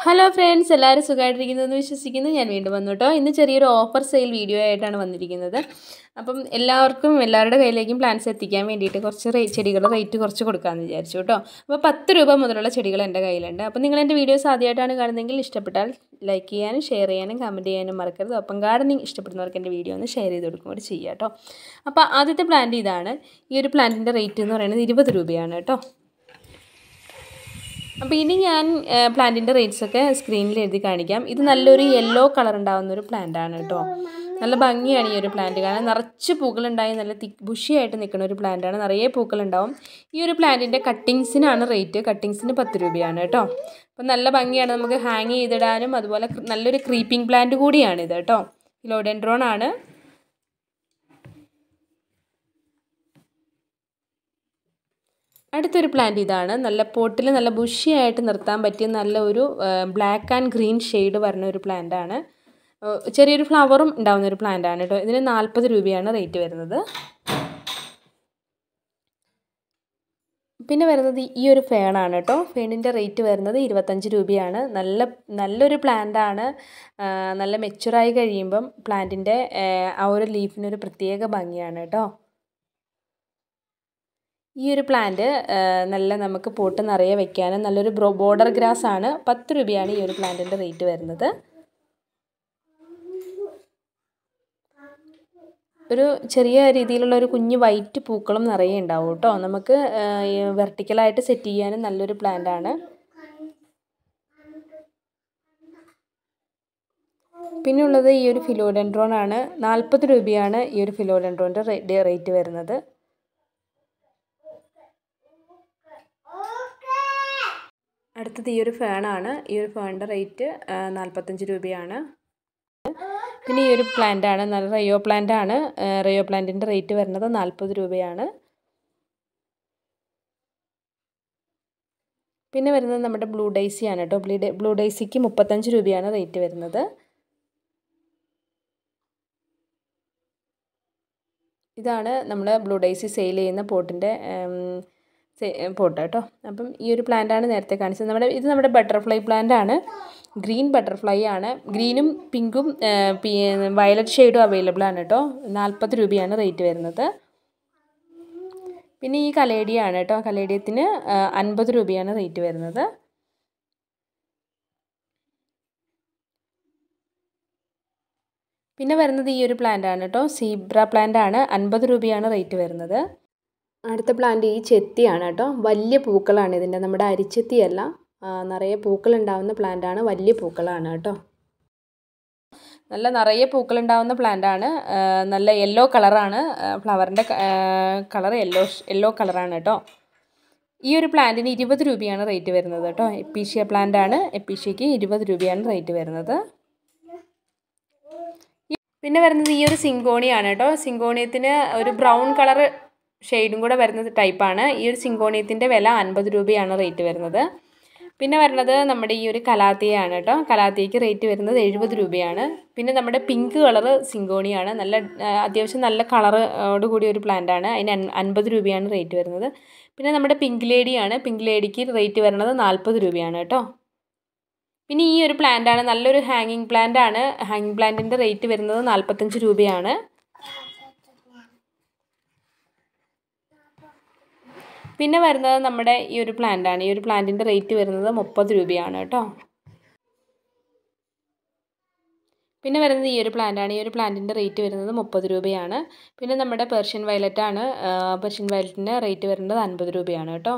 hello friends എല്ലാവരും സുഖമായിട്ടിരിക്കുന്നതെന്ന് വിശ്വസിക്കുന്നു ഞാൻ വീണ്ടും വന്നു കേട്ടോ ഇന്ന് ചെറിയൊരു ഓഫർ സെയിൽ വീഡിയോ ആയിട്ടാണ് വന്നിരിക്കുന്നത് അപ്പം എല്ലാവർക്കും എല്ലാവരുടെ കയ്യിലേക്കും പ്ലാൻസ് എത്തിക്കാൻ വേണ്ടിയിട്ട് കുറച്ച് റേ ചെടികളുടെ റേറ്റ് കുറച്ച് കൊടുക്കാമെന്ന് വിചാരിച്ചു കേട്ടോ അപ്പോൾ പത്ത് രൂപ മുതലുള്ള ചെടികൾ എൻ്റെ കയ്യിലുണ്ട് അപ്പം നിങ്ങൾ എൻ്റെ വീഡിയോസ് ആദ്യമായിട്ടാണ് കാണുന്നതെങ്കിൽ ഇഷ്ടപ്പെട്ടാൽ ലൈക്ക് ചെയ്യാനും ഷെയർ ചെയ്യാനും കമൻറ്റ് ചെയ്യാനും മറക്കരുത് ഒപ്പം ഗാർഡനിങ് ഇഷ്ടപ്പെടുന്നവർക്ക് എൻ്റെ വീഡിയോ ഒന്ന് ഷെയർ ചെയ്ത് കൊടുക്കും കൂടി ചെയ്യുക കേട്ടോ അപ്പോൾ ആദ്യത്തെ പ്ലാന്റ് ഇതാണ് ഈ ഒരു പ്ലാന്റിൻ്റെ റേറ്റ് എന്ന് പറയുന്നത് ഇരുപത് രൂപയാണ് കേട്ടോ അപ്പോൾ ഇനി ഞാൻ പ്ലാന്റിൻ്റെ റേറ്റ്സ് ഒക്കെ സ്ക്രീനിൽ എഴുതി കാണിക്കാം ഇത് നല്ലൊരു യെല്ലോ കളർ ഉണ്ടാകുന്ന ഒരു പ്ലാന്റ് ആണ് കേട്ടോ നല്ല ഭംഗിയാണ് ഈ ഒരു പ്ലാന്റ് കാരണം നിറച്ച് പൂക്കളുണ്ടായി നല്ല തിക്ക് ബുഷിയായിട്ട് നിൽക്കുന്ന ഒരു പ്ലാന്റ് ആണ് നിറയെ പൂക്കളുണ്ടാവും ഈ ഒരു പ്ലാന്റിൻ്റെ കട്ടിങ്സിനാണ് റേറ്റ് കട്ടിങ്സിന് പത്ത് രൂപയാണ് കേട്ടോ അപ്പം നല്ല ഭംഗിയാണ് നമുക്ക് ഹാങ് ചെയ്തിടാനും അതുപോലെ നല്ലൊരു ക്രീപ്പിംഗ് പ്ലാന്റ് കൂടിയാണിത് കേട്ടോ ഫിലോഡെൻഡ്രോൺ ആണ് അടുത്തൊരു പ്ലാന്റ് ഇതാണ് നല്ല പോട്ടിൽ നല്ല ബുഷിയായിട്ട് നിർത്താൻ പറ്റിയ നല്ല ഒരു ബ്ലാക്ക് ആൻഡ് ഗ്രീൻ ഷെയ്ഡ് വരുന്ന ഒരു പ്ലാന്റ് ആണ് ചെറിയൊരു ഫ്ലവറും ഉണ്ടാകുന്ന ഒരു പ്ലാന്റ് ആണ് കേട്ടോ ഇതിന് നാൽപ്പത് രൂപയാണ് റേറ്റ് വരുന്നത് പിന്നെ വരുന്നത് ഈ ഒരു ഫേണാണ് കേട്ടോ ഫേണിൻ്റെ റേറ്റ് വരുന്നത് ഇരുപത്തഞ്ച് രൂപയാണ് നല്ല നല്ലൊരു പ്ലാന്റാണ് നല്ല മെച്ചുറായി കഴിയുമ്പം പ്ലാന്റിൻ്റെ ആ ഒരു ലീഫിനൊരു പ്രത്യേക ഭംഗിയാണ് കേട്ടോ ഈ ഒരു പ്ലാന്റ് നല്ല നമുക്ക് പോട്ട് നിറയെ വെക്കാനും നല്ലൊരു ബോർഡർ ഗ്രാസ് ആണ് പത്ത് രൂപയാണ് ഈ ഒരു പ്ലാന്റിൻ്റെ റേറ്റ് വരുന്നത് ഒരു ചെറിയ രീതിയിലുള്ള ഒരു കുഞ്ഞ് വൈറ്റ് പൂക്കളും നിറയെ ഉണ്ടാവും കേട്ടോ നമുക്ക് വെർട്ടിക്കലായിട്ട് സെറ്റ് ചെയ്യാനും നല്ലൊരു പ്ലാന്റ് ആണ് പിന്നെ ഉള്ളത് ഈ ഒരു ഫിലോഡെൻഡ്രോൺ ആണ് നാൽപ്പത് രൂപയാണ് ഈ ഒരു ഫിലോഡെൻഡ്രോൻ്റെ റേറ്റ് വരുന്നത് അടുത്തത് ഈ ഒരു ഫേണാണ് ഈ ഒരു ഫേണിൻ്റെ റേറ്റ് നാൽപ്പത്തഞ്ച് രൂപയാണ് പിന്നെ ഈ ഒരു പ്ലാന്റ് ആണ് നല്ല റയോ പ്ലാന്റ് ആണ് റയോ പ്ലാന്റിൻ്റെ റേറ്റ് വരുന്നത് നാൽപ്പത് രൂപയാണ് പിന്നെ വരുന്നത് നമ്മുടെ ബ്ലൂ ഡൈസി ആണ് കേട്ടോ ബ്ലൂ ബ്ലൂ ഡൈസിക്ക് മുപ്പത്തഞ്ച് രൂപയാണ് റേറ്റ് വരുന്നത് ഇതാണ് നമ്മൾ ബ്ലൂ ഡൈസി സെയിൽ ചെയ്യുന്ന പോട്ടിൻ്റെ പോട്ട് കേട്ടോ അപ്പം ഈ ഒരു പ്ലാന്റാണ് നേരത്തെ കാണിച്ചത് നമ്മുടെ ഇത് നമ്മുടെ ബട്ടർഫ്ലൈ പ്ലാന്റ് ആണ് ഗ്രീൻ ബട്ടർഫ്ലൈ ആണ് ഗ്രീനും പിങ്കും വയലറ്റ് ഷെയ്ഡും അവൈലബിൾ ആണ് കേട്ടോ നാൽപ്പത് രൂപയാണ് റേറ്റ് വരുന്നത് പിന്നെ ഈ കലേഡിയാണ് കേട്ടോ കലേഡിയത്തിന് അൻപത് രൂപയാണ് റേറ്റ് വരുന്നത് പിന്നെ വരുന്നത് ഈ ഒരു പ്ലാന്റ് ആണ് കേട്ടോ സീബ്ര പ്ലാന്റ് ആണ് അൻപത് രൂപയാണ് റേറ്റ് വരുന്നത് അടുത്ത പ്ലാന്റ് ഈ ചെത്തിയാണ് കേട്ടോ വലിയ പൂക്കളാണ് ഇതിൻ്റെ നമ്മുടെ അരിച്ചെത്തിയല്ല നിറയെ പൂക്കൾ ഉണ്ടാവുന്ന പ്ലാന്റ് ആണ് വലിയ പൂക്കളാണ് കേട്ടോ നല്ല നിറയെ പൂക്കൾ ഉണ്ടാവുന്ന പ്ലാന്റ് ആണ് നല്ല യെല്ലോ കളറാണ് ഫ്ലവറിൻ്റെ കളർ യെല്ലോ യെല്ലോ കളറാണ് കേട്ടോ ഈ ഒരു പ്ലാന്റിന് ഇരുപത് രൂപയാണ് റേറ്റ് വരുന്നത് കേട്ടോ എപ്പീഷ്യ പ്ലാന്റ് ആണ് എപ്പീഷ്യയ്ക്ക് ഇരുപത് രൂപയാണ് റേറ്റ് വരുന്നത് പിന്നെ വരുന്നത് ഈ ഒരു സിങ്കോണിയാണ് കേട്ടോ സിങ്കോണിയത്തിന് ഒരു ബ്രൗൺ കളർ ഷെയ്ഡും കൂടെ വരുന്ന ടൈപ്പാണ് ഈ ഒരു സിങ്കോണിയത്തിൻ്റെ വില അൻപത് രൂപയാണ് റേറ്റ് വരുന്നത് പിന്നെ വരുന്നത് നമ്മുടെ ഈ ഒരു കലാത്തിയാണ് കേട്ടോ കലാത്തിക്ക് റേറ്റ് വരുന്നത് എഴുപത് രൂപയാണ് പിന്നെ നമ്മുടെ പിങ്ക് കളർ സിങ്കോണിയാണ് നല്ല അത്യാവശ്യം നല്ല കളറോട് കൂടിയ ഒരു പ്ലാന്റ് ആണ് അതിന് അൻപത് രൂപയാണ് റേറ്റ് വരുന്നത് പിന്നെ നമ്മുടെ പിങ്ക് ലേഡിയാണ് പിങ്ക് ലേഡിക്ക് റേറ്റ് വരുന്നത് നാൽപ്പത് രൂപയാണ് കേട്ടോ പിന്നെ ഈ ഒരു പ്ലാന്റ് ആണ് നല്ലൊരു ഹാങ്ങിങ് പ്ലാന്റ് ആണ് ഹാങ്ങിങ് പ്ലാന്റിൻ്റെ റേറ്റ് വരുന്നത് നാൽപ്പത്തഞ്ച് രൂപയാണ് പിന്നെ വരുന്നത് നമ്മുടെ ഈ ഒരു പ്ലാന്റ് ആണ് ഈ ഒരു പ്ലാന്റിൻ്റെ റേറ്റ് വരുന്നത് മുപ്പത് രൂപയാണ് കേട്ടോ പിന്നെ വരുന്നത് ഈ ഒരു പ്ലാന്റ് ആണ് ഈ ഒരു പ്ലാന്റിൻ്റെ റേറ്റ് വരുന്നത് മുപ്പത് രൂപയാണ് പിന്നെ നമ്മുടെ പെർഷ്യൻ വയലറ്റ് ആണ് പെർഷ്യൻ വയലറ്റിൻ്റെ റേറ്റ് വരുന്നത് അൻപത് രൂപയാണ് കേട്ടോ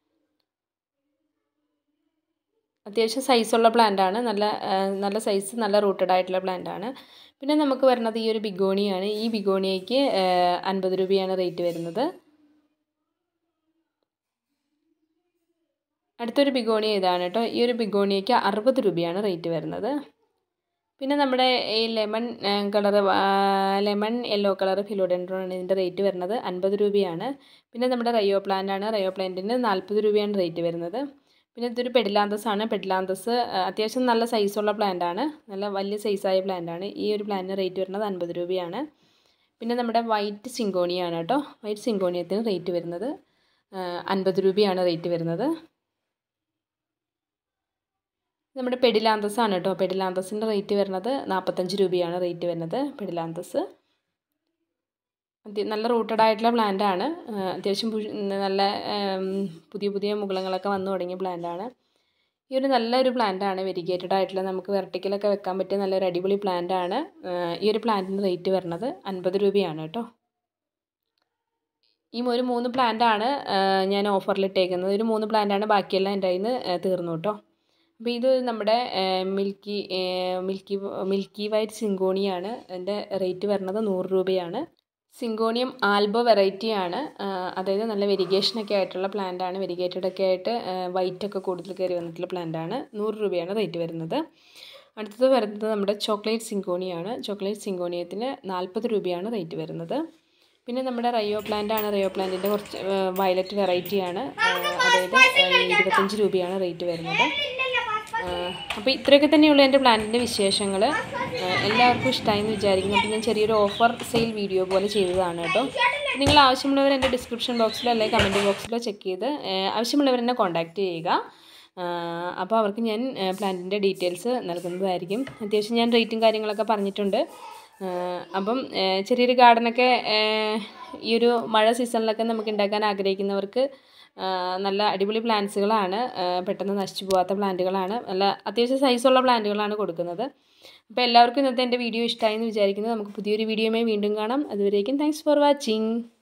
അത്യാവശ്യം സൈസുള്ള പ്ലാന്റ് ആണ് നല്ല നല്ല സൈസ് നല്ല റൂട്ടഡ് ആയിട്ടുള്ള പ്ലാന്റ് ആണ് പിന്നെ നമുക്ക് വരുന്നത് ഈ ഒരു ബിഗോണിയാണ് ഈ ബിഗോണിയയ്ക്ക് അൻപത് രൂപയാണ് റേറ്റ് വരുന്നത് അടുത്തൊരു ബിഗോണിയ ഇതാണ് കേട്ടോ ഈ ഒരു ബിഗോണിയയ്ക്ക് അറുപത് രൂപയാണ് റേറ്റ് വരുന്നത് പിന്നെ നമ്മുടെ ഈ lemon colour lemon yellow colour philodendron ഇതിൻ്റെ റേറ്റ് വരുന്നത് അൻപത് രൂപയാണ് പിന്നെ നമ്മുടെ റയോ പ്ലാന്റ് ആണ് റയോ പ്ലാന്റിന് നാൽപ്പത് രൂപയാണ് റേറ്റ് വരുന്നത് പിന്നെ ഇതൊരു പെഡിലാന്തസ് ആണ് പെഡിലാന്തസ് അത്യാവശ്യം നല്ല സൈസുള്ള പ്ലാന്റ് ആണ് നല്ല വലിയ സൈസായ പ്ലാന്റ് ആണ് ഈ ഒരു പ്ലാന്റിന് റേറ്റ് വരുന്നത് അൻപത് രൂപയാണ് പിന്നെ നമ്മുടെ വൈറ്റ് സിങ്കോണിയാണ് കേട്ടോ വൈറ്റ് സിങ്കോണിയത്തിന് റേറ്റ് വരുന്നത് അൻപത് രൂപയാണ് റേറ്റ് വരുന്നത് നമ്മുടെ പെഡിലാന്തസ് ആണ് കേട്ടോ പെഡിലാന്തസിൻ്റെ റേറ്റ് വരുന്നത് നാൽപ്പത്തഞ്ച് രൂപയാണ് റേറ്റ് വരുന്നത് പെഡിലാന്തസ് അത്യ നല്ല റൂട്ടഡ് ആയിട്ടുള്ള പ്ലാന്റ് ആണ് അത്യാവശ്യം നല്ല പുതിയ പുതിയ മുകുളങ്ങളൊക്കെ വന്നു തുടങ്ങിയ പ്ലാന്റ് ആണ് ഈ ഒരു നല്ലൊരു പ്ലാന്റ് ആണ് വെരിഗേറ്റഡ് ആയിട്ടുള്ള നമുക്ക് വെർട്ടിക്കലൊക്കെ വെക്കാൻ പറ്റിയ നല്ലൊരു അടിപൊളി പ്ലാന്റ് ആണ് ഈ ഒരു പ്ലാന്റിന് റേറ്റ് വരുന്നത് അൻപത് രൂപയാണ് കേട്ടോ ഈ ഒരു മൂന്ന് പ്ലാന്റ് ആണ് ഞാൻ ഓഫറിൽ ഇട്ടേക്കുന്നത് ഒരു മൂന്ന് പ്ലാന്റ് ആണ് ബാക്കിയെല്ലാം എൻ്റെ കയ്യിൽ നിന്ന് തീർന്നു കേട്ടോ അപ്പോൾ ഇത് നമ്മുടെ മിൽക്കി മിൽക്കി മിൽക്കി വൈറ്റ് സിങ്കോണിയാണ് എൻ്റെ റേറ്റ് വരുന്നത് നൂറ് രൂപയാണ് സിങ്കോണിയം ആൽബോ വെറൈറ്റിയാണ് അതായത് നല്ല വെരിഗേഷനൊക്കെ ആയിട്ടുള്ള പ്ലാന്റ് ആണ് വെരിഗേറ്റഡ് ഒക്കെ ആയിട്ട് വൈറ്റ് ഒക്കെ കൂടുതൽ കയറി വന്നിട്ടുള്ള പ്ലാന്റ് ആണ് നൂറ് രൂപയാണ് റേറ്റ് വരുന്നത് അടുത്തത് വരുന്നത് നമ്മുടെ ചോക്ലേറ്റ് സിങ്കോണിയാണ് ചോക്ലേറ്റ് സിങ്കോണിയത്തിന് നാൽപ്പത് രൂപയാണ് റേറ്റ് വരുന്നത് പിന്നെ നമ്മുടെ റയോ പ്ലാന്റ് ആണ് റയോ പ്ലാന്റിൻ്റെ കുറച്ച് വയലറ്റ് വെറൈറ്റിയാണ് അതായത് ഇരുപത്തഞ്ച് രൂപയാണ് റേറ്റ് വരുന്നത് അപ്പോൾ ഇത്രയൊക്കെ തന്നെയുള്ളൂ എൻ്റെ പ്ലാന്റിൻ്റെ വിശേഷങ്ങൾ എല്ലാവർക്കും ഇഷ്ടമായി എന്ന് വിചാരിക്കുന്നു അപ്പോൾ ഞാൻ ചെറിയൊരു ഓഫർ സെയിൽ വീഡിയോ പോലെ ചെയ്തതാണ് കേട്ടോ നിങ്ങൾ ആവശ്യമുള്ളവർ എൻ്റെ ഡിസ്ക്രിപ്ഷൻ ബോക്സിലോ അല്ലെങ്കിൽ കമൻറ്റ് ബോക്സിലോ ചെക്ക് ചെയ്ത് ആവശ്യമുള്ളവർ എന്നെ കോൺടാക്റ്റ് ചെയ്യുക അപ്പോൾ അവർക്ക് ഞാൻ പ്ലാന്റിൻ്റെ ഡീറ്റെയിൽസ് നൽകുന്നതായിരിക്കും അത്യാവശ്യം ഞാൻ റേറ്റും കാര്യങ്ങളൊക്കെ പറഞ്ഞിട്ടുണ്ട് അപ്പം ചെറിയൊരു ഗാർഡനൊക്കെ ഈ ഒരു മഴ സീസണിലൊക്കെ നമുക്ക് ഉണ്ടാക്കാൻ ആഗ്രഹിക്കുന്നവർക്ക് നല്ല അടിപൊളി പ്ലാന്റ്സുകളാണ് പെട്ടെന്ന് നശിച്ചു പോകാത്ത പ്ലാന്റുകളാണ് നല്ല അത്യാവശ്യം സൈസുള്ള പ്ലാന്റുകളാണ് കൊടുക്കുന്നത് അപ്പോൾ എല്ലാവർക്കും ഇന്നത്തെ എൻ്റെ വീഡിയോ ഇഷ്ടമായി എന്ന് വിചാരിക്കുന്നു നമുക്ക് പുതിയൊരു വീഡിയോയുമായി വീണ്ടും കാണാം അതുവരേക്കും താങ്ക്സ് ഫോർ വാച്ചിങ്